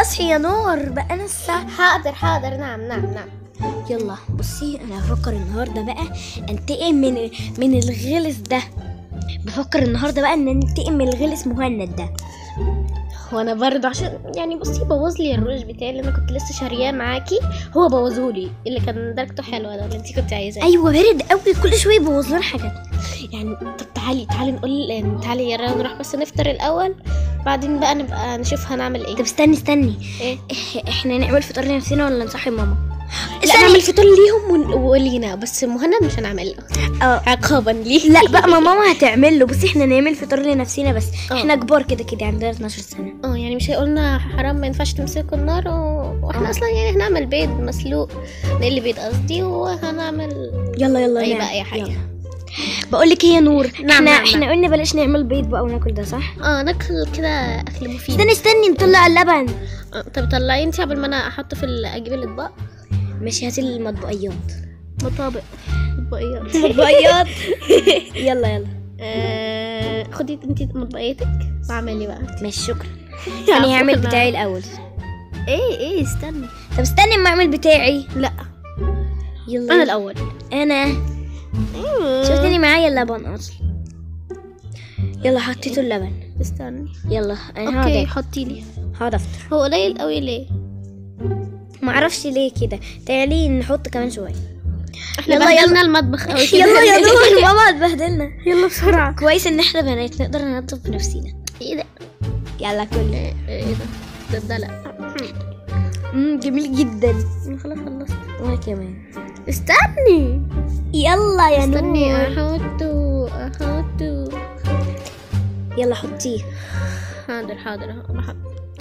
اصحي يا نور بقى انا الساعة حاضر حاضر نعم نعم نعم يلا بصي انا هفكر النهارده بقى انتقم من من الغلس ده بفكر النهارده بقى ان انتقم من الغلس مهند ده وانا برضه عشان يعني بصي بوظ لي الروج بتاعي اللي انا كنت لسه شارياه معاكي هو بوظهولي اللي كان درجته حلوه ده اللي انت كنت عايزاه ايوه بارد قوي كل شويه يبوظ لنا حاجات يعني طب تعالي تعالي نقول تعالي يا رنا نروح بس نفطر الاول بعدين بقى نبقى نشوف هنعمل ايه طب استني استني ايه إح- احنا نعمل فطار لنفسنا ولا نصحي ماما لا نعمل فطار ليهم ون- ولينا بس مهند مش هنعمل له اه عقابا ليه لا بقى ما ماما هتعمل له بصي احنا نعمل فطار لنفسنا بس اه. احنا كبار كده كده عندنا 12 سنه اه يعني مش هيقولنا حرام ما ينفعش تمسكوا النار و... واحنا اه. اصلا يعني هنعمل بيض مسلوق نقلي بيض قصدي وهنعمل يلا يلا اي نعم. بقى اي حاجه يلا. بقول لك ايه يا نور نعم، احنا نعم، احنا نعم. قلنا بلاش نعمل بيض بقى وناكل ده صح اه ناكل كده اكل مفيد استني استني نطلع اللبن آه، طب طلعي انت قبل ما انا احط في ال- اجيب الاطباق ماشي هاتي المطبقيات مطابق اطباقيات مطبقيات يلا يلا آه، خدي انت مطبقيتك واعملي بقى ماشي شكرا انا هعمل شكراً. بتاعي الاول ايه ايه استني طب استني اما اعمل بتاعي لا يلا انا الاول انا شفتني معايا اللبن اصلا يلا حطيته اللبن استني يلا انا اوكي هقعد حطي لي هقعد افطر هو قليل قوي ليه ما اعرفش ليه كده تعالي نحط كمان شويه احنا يلا، بهدلنا المطبخ قوي يلا يا نور ماما هتبهدلنا يلا بسرعه كويس ان احنا بنات نقدر ننظف بنفسنا ايه ده يلا كلي ايه ايه ده ده الدلع امم جميل جدا خلاص خلصت وانا كمان استني يلا يا استني نور احطه احطه يلا حطيه حاضر حاضر اهو بحط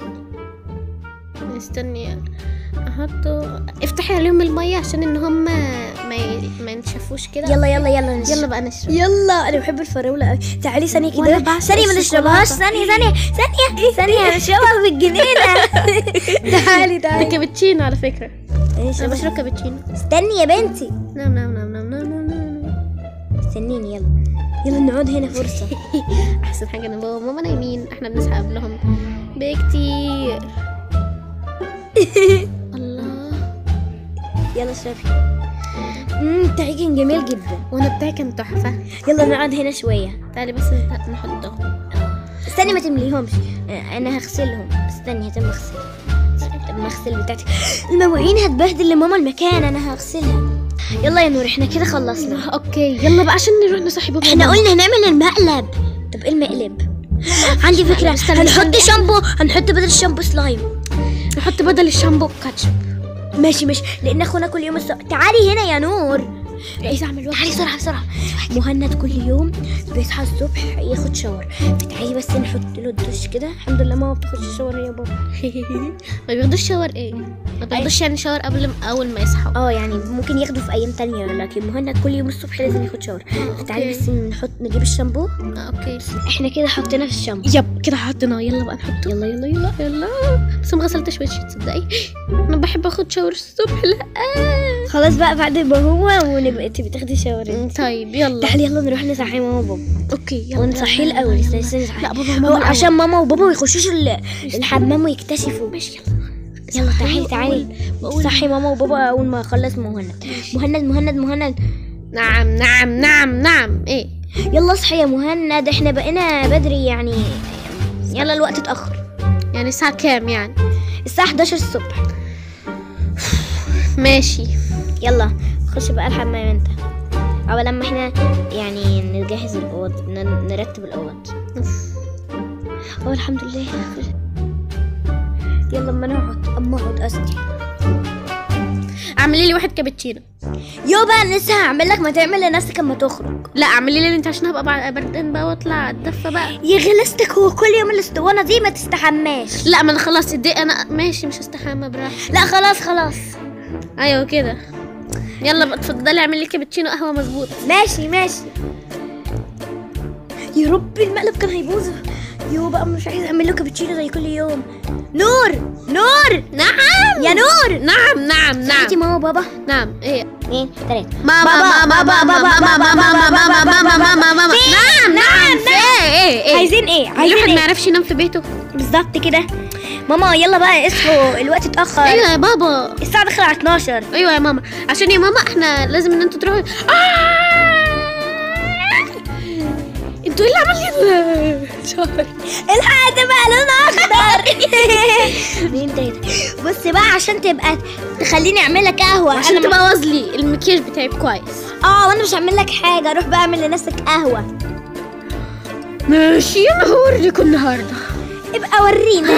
استني احطه افتحي عليهم الميه عشان ان هم ما ي... ما ينشفوش كده يلا يلا يلا نشرب. يلا بقى نشرب يلا انا بحب الفراوله قوي تعالي ثانيه وأنا كده بعشق ثانيه ما نشربهاش الشوكولاتة. ثانيه ثانيه ثانيه ثانيه نشربها في الجنينه تعالي ده تعالي كابتشينو على فكره انا نشربها. بشرب كابتشينو استني يا بنتي نعم نعم نعم نعم نعم نعم نعم استنيني يلا يلا نقعد هنا فرصه احسن حاجه ان بابا وماما نايمين احنا بنصحى قبلهم بكتير الله يلا اشربي امم بتاعي كان جميل جدا وانا بتاعي كان تحفه يلا نقعد هنا شويه تعالي بس نحطهم استني ما تمليهمش آه، انا هغسلهم استني هتم اغسل المغسل بتاعتي المواعين هتبهدل لماما المكان انا هغسلها يلا يا نور احنا كده خلصنا اوكي يلا بقى عشان نروح نصحي بابا احنا وماما. قلنا هنعمل المقلب طب ايه المقلب عندي فكرة استنى، هنحط استنى. شامبو هنحط بدل الشامبو سلايم نحط بدل الشامبو كاتشب ماشي ماشي لان اخونا كل يوم الصبح تعالي هنا يا نور عايزه اعمل تعالي بسرعة بسرعة مهند كل يوم بيصحى الصبح ياخد شاور تعالي بس نحط له الدش كده الحمد لله ماما بتاخدش شاور يا بابا ما بياخدوش شاور ايه ما بياخدوش يعني شاور قبل ما اول ما يصحوا اه يعني ممكن ياخده في ايام تانية لكن مهند كل يوم الصبح لازم ياخد شاور تعالي أوكي. بس نحط نجيب الشامبو آه، اوكي احنا كده حطينا في الشامبو يب كده حطيناه يلا بقى نحطه يلا يلا يلا يلا بس ما غسلتش وشي تصدقي انا بحب اخد شاور الصبح لا خلاص بقى بعد ما هو ونبقى تبقي تاخدي شاور انت. طيب يلا تعالي يلا نروح نصحي ماما وبابا اوكي يلا ونصحيه يلا، الاول يلا، استني يلا. استني نصحيه. لا بابا هو وماما عشان الأول. ماما وبابا ما يخشوش ال- الحمام ويكتشفوا ماشي يلا يلا تعالي صحيه تعالي وأول- وأول- صحي ماما وبابا اول ما اخلص مهند مهند مهند مهند نعم نعم نعم نعم ايه يلا اصحي يا مهند احنا بقينا بدري يعني يلا الوقت اتاخر يعني الساعة كام يعني الساعه 11 الصبح ماشي يلا خش بقى الحمام انت او لما احنا يعني نجهز الاوض ن- نرتب الاوض اه الحمد لله يلا اما نقعد اما اقعد قصدي اعملي لي واحد كابتشينو يابا انا لسه هعمل لك ما تعمل لنفسك اما تخرج لا اعملي لي انت عشان هبقى بع- بردان بقى واطلع اتدفى بقى يا غلستك هو كل يوم الاسطوانه دي ما تستحماش لا ما انا خلاص دي انا ماشي مش هستحمى براحتي لا خلاص خلاص ايوه كده يلا بقى اتفضلي اعملي لي كابتشينو قهوه مظبوط ماشي ماشي يا ربي المقلب كان هيبوظ يو بقى مش عايز اعمل له كابتشينو زي كل يوم نور نور نعم يا نور نعم نعم نعم صحتي ماما وبابا نعم ايه اثنين ثلاثة ماما ماما ماما ماما ماما ماما ماما ماما ماما نعم نعم ايه ايه ايه عايزين ايه؟ الواحد عايزين ما ايه؟ يعرفش ينام في بيته بالظبط كده ماما يلا بقى اصحوا الوقت اتاخر ايوه يا بابا الساعه داخله على 12 ايوه يا ماما عشان يا ماما احنا لازم ان انتوا تروحوا آه! انتوا ايه اللي عملتوا الحق تبقى لونها اخضر مين تاني بص بقى عشان تبقى تخليني اعمل لك قهوه عشان أنا تبوظ لي المكياج بتاعي كويس اه وانا مش هعمل لك حاجه روح بقى اعمل لنفسك قهوه ماشي انا هوريكم النهارده ابقى ورينا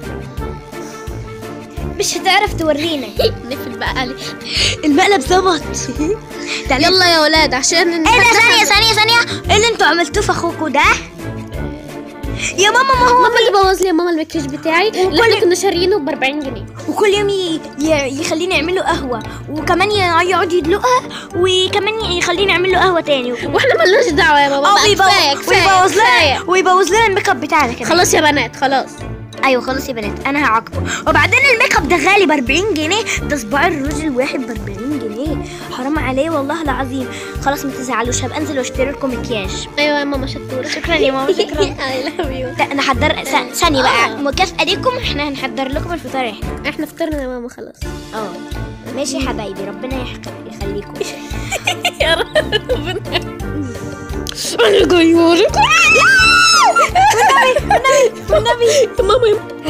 مش هتعرف تورينا نقفل بقى علي المقلب ظبط تعالى يلا يا ولاد عشان ايه ده ثانية ثانية ثانية ايه اللي انتوا عملتوه في اخوكوا ده؟ يا ماما ما هو ماما اللي بوظ لي يا ماما المكياج بتاعي اللي احنا كنا شاريينه ب 40 جنيه وكل يوم ي... ي... يخليني اعمل له قهوة وكمان ي- يقعد يدلقها وكمان يخليني اعمل له قهوة تاني واحنا ملناش دعوه يا ماما اه بقى ويبو... كفايه كفايه ويبوظ كفايه لنا ويبوظ لنا الميك اب بتاعنا كمان خلاص يا بنات خلاص ايوه خلاص يا بنات انا هعاقبه وبعدين الميك اب ده غالي ب 40 جنيه ده صباع الروج الواحد ب 40 جنيه حرام عليه والله العظيم خلاص ما تزعلوش هبقى انزل واشتري لكم مكياج ايوه يا ماما شطوره شكرا يا ماما شكرا اي لاف يو لا انا حضر ث- ثانيه بقى آه. مكافأة ليكم احنا هنحضر لكم الفطار احنا احنا فطرنا يا ماما خلاص اه ماشي يا حبايبي ربنا يحق- يخليكم يا ربنا انا جاي وراكم والنبي يا ماما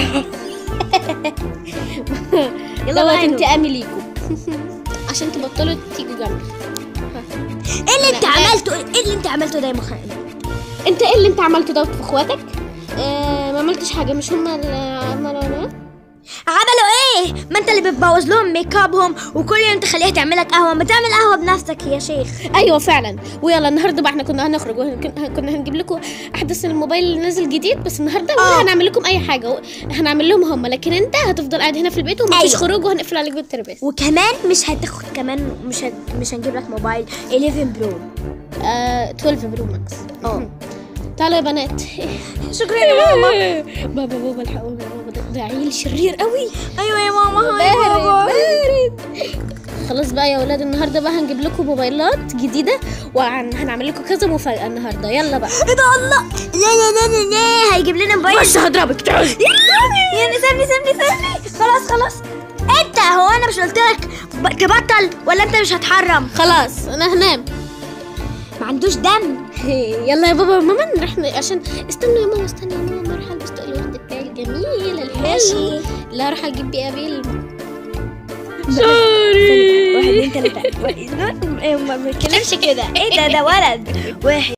يلا دوت بقى انتقامي ليكم عشان تبطلوا تيجوا جنبي ايه اللي انت عملته ايه اللي انت عملته ده يا مخ انت ايه اللي انت عملته دوت في اخواتك آه ما عملتش حاجه مش هما اللي عملوا انا عملوا ايه ما انت اللي بتبوظ لهم ميك ابهم وكل يوم تخليها تعمل لك قهوه ما تعمل قهوه بنفسك يا شيخ ايوه فعلا ويلا النهارده بقى احنا كنا هنخرج وهن- كنا هنجيب لكم احدث الموبايل اللي نازل جديد بس النهارده اه. ولا هنعمل لكم اي حاجه و- هنعمل لهم هم لكن انت هتفضل قاعد هنا في البيت ومفيش ايوه. خروج وهنقفل عليك بالترباس وكمان مش هتاخد كمان مش هت... مش هنجيب لك موبايل 11 برو آه 12 برو ماكس اه تعالوا يا بنات شكرا يا ماما بابا بابا الحقوني يا بابا ده- ده عيل شرير قوي ايوه يا ماما هاي بارد بابا بارد خلاص بقى يا ولاد النهارده بقى هنجيب لكم موبايلات جديده وهنعمل لكم كذا مفاجاه النهارده يلا بقى ايه ده الله لا لا لا لا لا هيجيب لنا موبايل بس هضربك تعالي يعني سيبني سيبني سيبني خلاص خلاص انت هو انا مش قلت لك ب- تبطل ولا انت مش هتحرم خلاص انا هنام ما عندوش دم يلا يا بابا وماما نروح ن- عشان استنوا يا ماما استنوا يا ماما اروح البس طقم الورد بتاعي الجميل الحلو ماشي. لا اروح اجيب بيه ابيل واحد اتنين تلاته واحد- ما ما بيتكلمش كده ايه ده ده ولد واحد